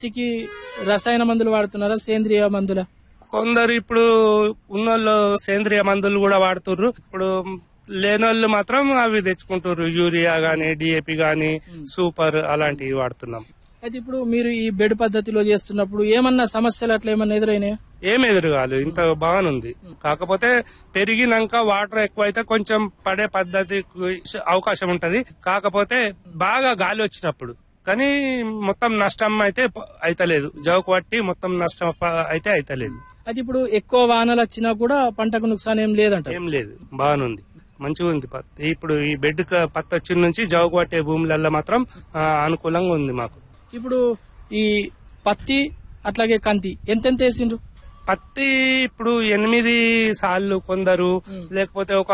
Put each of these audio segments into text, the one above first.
పత్తికి రసాయన మందులు వాడుతున్నారా సేంద్రియ మందుల కొందరు ఇప్పుడు ఉన్నోళ్ళు సేంద్రియ మందులు కూడా వాడుతుర్రు ఇప్పుడు లేనోళ్ళు మాత్రం అవి తెచ్చుకుంటారు యూరియా గాని డిఏపి గాని సూపర్ అలాంటివి వాడుతున్నాం అయితే ఇప్పుడు మీరు ఈ బెడ్ పద్ధతిలో చేస్తున్నప్పుడు ఏమన్నా సమస్యలు అట్లా ఏమన్నా ఎదురైనాయా ఏం ఎదురుగాలు ఇంత బాగానుంది కాకపోతే పెరిగినాక వాటర్ ఎక్కువైతే కొంచెం పడే పద్ధతి అవకాశం ఉంటది కాకపోతే బాగా గాలి వచ్చినప్పుడు కానీ మొత్తం నష్టం అయితే ప- అయితలేదు జౌకు పట్టి మొత్తం నష్టం ప- అయితే అయితలేదు అయితే ఇప్పుడు ఎక్కువ వానలు వచ్చినా కూడా పంటకు నుక్సాన్ ఏం లేదంట ఏం లేదు బాగానుంది మంచిగా ఉంది పత్తి ఇప్పుడు ఈ బెడ్ క- పత్తి వచ్చిన నుంచి జౌకు పట్టే భూములలో మాత్రం ఆ, అనుకూలంగా ఉంది మాకు ఇప్పుడు ఈ పత్తి అట్లాగే కంతి ఎంతెంత వేసిండ్రు పత్తి ఇప్పుడు ఎనిమిది సార్లు కొందరు లేకపోతే ఒక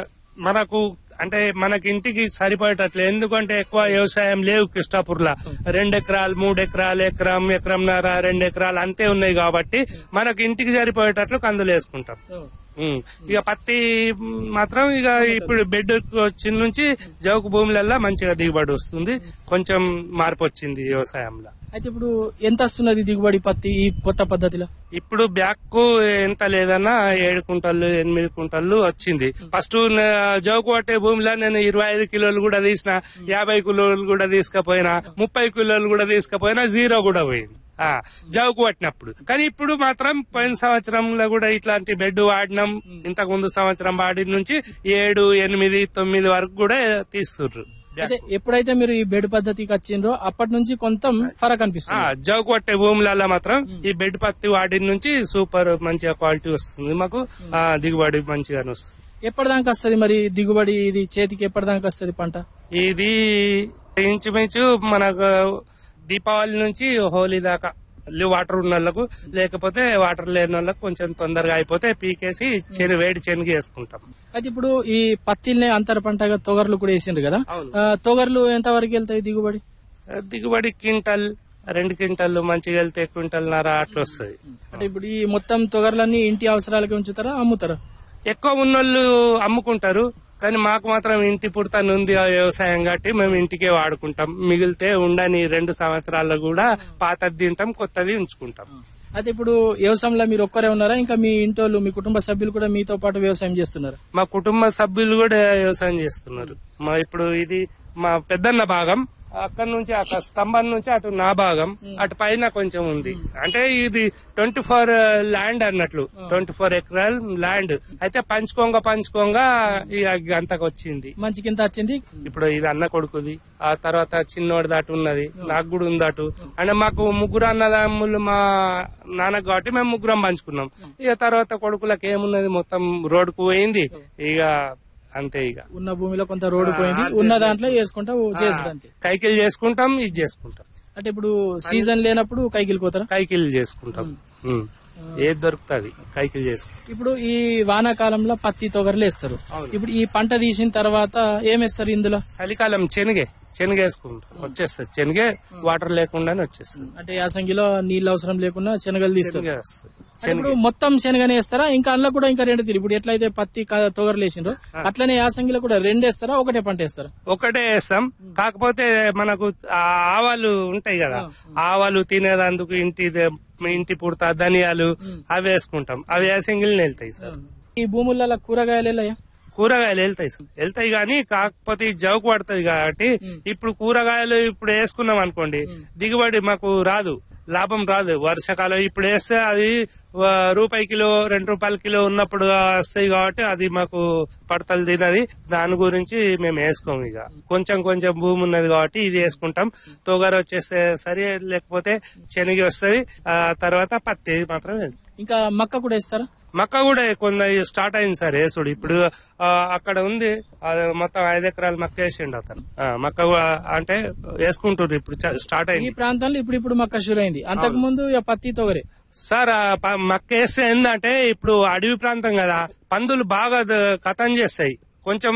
మనకు అంటే మనకి ఇంటికి సరిపడేటట్లు ఎందుకంటే ఎక్కువ వ్యవసాయం లేవు కృష్ణాపూర్లా రెండు ఎకరాలు మూడు ఎకరాలు ఎకరం ఎకరంన్నర రెండు ఎకరాలు అంతే ఉన్నాయి కాబట్టి మనకి ఇంటికి సరిపోయేటట్లు కందులు వేసుకుంటాం ఉమ్. ఇక పత్తి మాత్రం ఇక ఇప్పుడు బెడ్ వచ్చిన నుంచి జౌకు భూములల్లో మంచిగా దిగుబడి వస్తుంది కొంచెం మార్పు వచ్చింది వ్యవసాయంలో అయితే ఇప్పుడు ఎంత వస్తున్నది దిగుబడి పత్తి ఈ కొత్త పద్ధతిలో ఇప్పుడు బ్యాక్ ఎంత లేదన్నా ఏడు కుంటలు ఎనిమిది కుంటలు వచ్చింది ఫస్ట్ జోకు పట్టే భూమిలో నేను ఇరవై ఐదు కిలోలు కూడా తీసిన యాభై కిలోలు కూడా తీసుకపోయినా ముప్పై కిలోలు కూడా తీసుకపోయినా జీరో కూడా పోయింది ఆ జౌకు పట్టినప్పుడు కానీ ఇప్పుడు మాత్రం పోయిన సంవత్సరంలో కూడా ఇట్లాంటి బెడ్ వాడినాం ఇంతకు ముందు సంవత్సరం వాడిన నుంచి ఏడు ఎనిమిది తొమ్మిది వరకు కూడా తీస్తుర్రు అయితే ఎప్పుడైతే మీరు ఈ బెడ్ పద్ధతికి వచ్చిండ్రో అప్పటి నుంచి కొంత ఫరక్ ఆ, అనిపిస్తుంది జౌకు పట్టే భూములలో మాత్రం ఈ బెడ్ పత్తి వాడిన నుంచి సూపర్ మంచిగా క్వాలిటీ వస్తుంది మాకు ఆ, దిగుబడి మంచిగానే వస్తుంది ఎప్పటిదాకా వస్తుంది మరి దిగుబడి ఇది చేతికి ఎప్పటిదాకా వస్తుంది పంట ఇది ఇంచుమించు మనకు దీపావళి నుంచి హోలీ దాకా లే- వాటర్ ఉన్న వాళ్ళకు లేకపోతే వాటర్ లేని వాళ్ళకు కొంచెం తొందరగా అయిపోతే పీకేసి చెను వేడి చెనిగి వేసుకుంటాం అయితే ఇప్పుడు ఈ పత్తిల్నే అంతర పంటగా తొగర్లు కూడా వేసిండ్రు కదా అవును. ఆ, తొగర్లు ఎంత వరకు వెళ్తాయి దిగుబడి దిగుబడి క్వింటల్ రెండు క్వింటల్ మంచిగా వెళ్తే క్వింటల్ నర అట్లా వస్తుంది అంటే ఇప్పుడు ఈ మొత్తం తొగర్లన్నీ ఇంటి అవసరాలకి ఉంచుతారా అమ్ముతారా ఎక్కువ ఉన్నోళ్ళు అమ్ముకుంటారు కానీ మాకు మాత్రం ఇంటి పుడతాను ఉంది ఆ వ్యవసాయం కాబట్టి మేము ఇంటికే వాడుకుంటాం మిగిలితే ఉండని రెండు సంవత్సరాల్లో కూడా పాతది తింటాం కొత్తది ఉంచుకుంటాం అయితే ఇప్పుడు వ్యవసాయంలో మీరు ఒక్కరే ఉన్నారా ఇంకా మీ ఇంటోళ్ళు మీ కుటుంబ సభ్యులు కూడా మీతో పాటు వ్యవసాయం చేస్తున్నారు మా కుటుంబ సభ్యులు కూడా వ్యవసాయం చేస్తున్నారు మా ఇప్పుడు ఇది మా పెద్దన్న భాగం అక్కడ నుంచి అక్కడ స్తంభం నుంచి అటు నా భాగం అటు పైన కొంచెం ఉంది అంటే ఇది ట్వంటీ ఫోర్ ల్యాండ్ అన్నట్లు ట్వంటీ ఫోర్ ఎకరాల్ ల్యాండ్ అయితే పంచుకోంగా పంచుకోంగా ఇక అంతకు వచ్చింది మంచి కింద వచ్చింది ఇప్పుడు ఇది అన్న కొడుకుది ఆ తర్వాత చిన్నోడి దాటు ఉన్నది నాకు కూడా ఉంది అటు అంటే మాకు ముగ్గురు అన్నదమ్ములు మా నాన్నకు కాబట్టి మేము ముగ్గురం పంచుకున్నాం ఇక తర్వాత కొడుకులకు ఏమున్నది మొత్తం రోడ్డుకు పోయింది ఇక అంతే ఇక ఉన్న భూమిలో కొంత రోడ్డు పోయింది ఉన్న దాంట్లో వేసుకుంటా చేసుడు అంతే కైకిలు చేసుకుంటాం ఇది చేసుకుంటాం అంటే ఇప్పుడు సీజన్ లేనప్పుడు కైకిలు పోతారా కైకిలు చేసుకుంటాం ఉం. ఏది దొరుకుతుంది కైకిలు చేసుకుంటాం ఇప్పుడు ఈ వానాకాలంలో పత్తి తొగరలు వేస్తారు అవును. ఇప్పుడు ఈ పంట తీసిన తర్వాత ఏమేస్తారు ఇందులో చలికాలం శనగే శనగ వేసుకుంటాం వచ్చేస్తుంది శనగే వాటర్ లేకుండానే వచ్చేస్తుంది అంటే యాసంగిలో నీళ్ళు అవసరం లేకుండా శనగలు తీస్తారు శనగ వస్తుంది అంటే ఇప్పుడు మొత్తం శనగనే వేస్తారా ఇంకా అందులో కూడా ఇంకా రెండు తీరు ఇప్పుడు ఎట్లయితే పత్తి క- తొగరలు వేసిండ్రో అట్లనే యాసంగిలో కూడా రెండు వేస్తారా ఒకటే పంట వేస్తారా ఒకటే వేస్తాం కాకపోతే మనకు ఆ ఆవాలు ఉంటాయి కదా ఆవాలు తినేదందుకు ఇంటి ద- ఇంటి పుడత ధనియాలు అవి వేసుకుంటాం అవి వేసంగిల్ వెళ్తాయి సార్ ఈ భూములలో కూరగాయలు వెళ్ళాయా కూరగాయలు వెళ్తాయి సార్ వెళ్తాయి కానీ కాకపోతే ఈ జౌకు పడుతుంది కాబట్టి ఇప్పుడు కూరగాయలు ఇప్పుడు వేసుకున్నాం అనుకోండి దిగుబడి మాకు రాదు లాభం రాదు వర్షాకాలం ఇప్పుడు వేస్తే అది ఆ, రూపాయి కిలో రెండు రూపాయల కిలో ఉన్నప్పుడు వస్తాయి కాబట్టి అది మాకు పడతలు తినది దాని గురించి మేము వేసుకోము ఇక కొంచెం కొంచెం భూమి ఉన్నది కాబట్టి ఇది వేసుకుంటాం తొగర వచ్చేస్తే సరే లేకపోతే శనగ వస్తుంది ఆ తర్వాత పత్తి మాత్రం వెళ్తుంది ఇంకా మక్క కూడా వేస్తారా మక్క కూడా కొంత స్టార్ట్ అయింది సార్ వేసుడు ఇప్పుడు ఆ, అక్కడ ఉంది అది మొత్తం ఐదు ఎకరాలు మక్క వేసిండు అతను ఆ, మక్క కూడా అంటే వేసుకుంటారు ఇప్పుడు చ- స్టార్ట్ ఈ అయింది ప్రాంతంలో ఇప్పుడు ఇప్పుడు మక్క షూర్ అయింది అంతకు ముందు ఇక పత్తి తొగరే సార్ ఆ ప- మక్క వేస్తే ఏంటంటే ఇప్పుడు అడవి ప్రాంతం కదా పందులు బాగా ద- కథం చేస్తాయి కొంచెం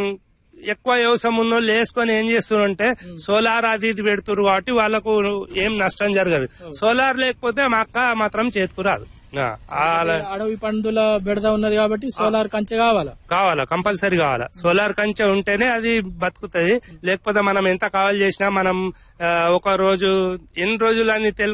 ఎక్కువ వ్యవసాయం ఉన్న వాళ్ళు వేసుకొని ఏం చేస్తున్నారంటే సోలార్ అది ఇది పెడుతున్నారు కాబట్టి వాళ్ళకు ఏం నష్టం జరగదు సోలార్ లేకపోతే మక్క మాత్రం చేతికి రాదు ఆ, అలా అడవి పందుల బెడద ఉన్నది కాబట్టి సోలార్ కంచె కావాలా కావాలా కంపల్సరీ కావాలా సోలార్ కంచె ఉంటేనే అది బతుకుతుంది లేకపోతే మనం ఎంత కావాలి చేసినా మనం ఆ, ఒక రోజు ఎన్ని రోజులు అని తెలు